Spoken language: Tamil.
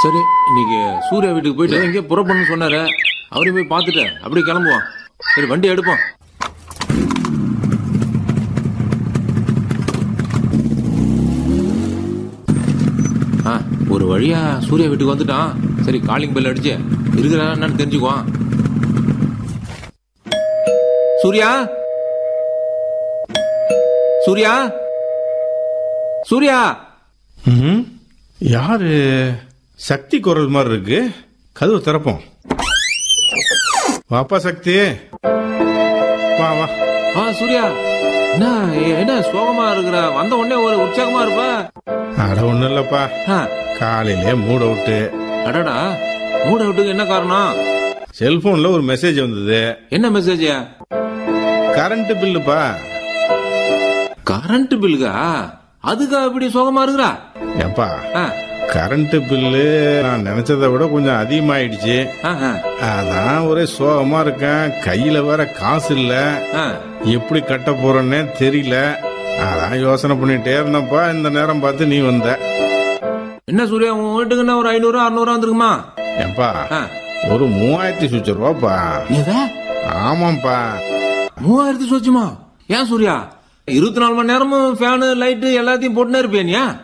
சரி இன்னைக்கு சூர்யா வீட்டுக்கு போயிட்டு எங்கேயோ புறப்படணும்னு சொன்னாரு அவரையும் போய் பார்த்துட்டு அப்படியே கிளம்புவோம் சரி வண்டி எடுப்போம் ஆ ஒரு வழியா சூர்யா வீட்டுக்கு வந்துட்டான் சரி காலிங் பெல் அடிச்சு இருக்கிறா என்னன்னு தெரிஞ்சுக்குவான் சூர்யா சூர்யா சூர்யா ம் யாரு சக்தி குரல் மாதிரி இருக்கு கதவு திறப்போம் வாப்பா சக்தி வா வா ஆ சூர்யா என்ன என்ன சோகமா இருக்கிற வந்த உடனே ஒரு உற்சாகமா இருப்ப அட ஒண்ணும் இல்லப்பா ஆ, காலையிலே மூட் அவுட்டு அடடா மூட விட்டுக்கு என்ன காரணம் செல்போன்ல ஒரு மெசேஜ் வந்தது என்ன மெசேஜ் கரண்ட் பில்லுப்பா கரண்ட் பில்லுக்கா அதுக்கா இப்படி சோகமா இருக்கிறா ஏப்பா ஆ, கரண்ட் பில்லு நான் நினைச்சதை விட கொஞ்சம் அதிகமாயிடுச்சு ஆ, ஆ, அதான் ஒரே சோகமா இருக்கேன் கையில வேற காசு இல்ல ஆ. எப்படி கட்ட போறேன்னே தெரியல அதான் யோசனை பண்ணிட்டே இருந்தப்பா இந்த நேரம் பார்த்து நீ வந்த என்ன சூர்யா உன் வீட்டுக்கு என்ன ஒரு ஐநூறு அறுநூறு வந்துருக்குமா ஏப்பா ஆ. ஒரு மூவாயிரத்தி சுவிச்ச ரூபாப்பா எதா ஆமாப்பா மூவாயிரத்து சொச்சுமா ஏன் சூர்யா இருபத்தி நாலு மணி நேரமும் ஃபேனு லைட்டு எல்லாத்தையும் போட்டுனே இருப்பியா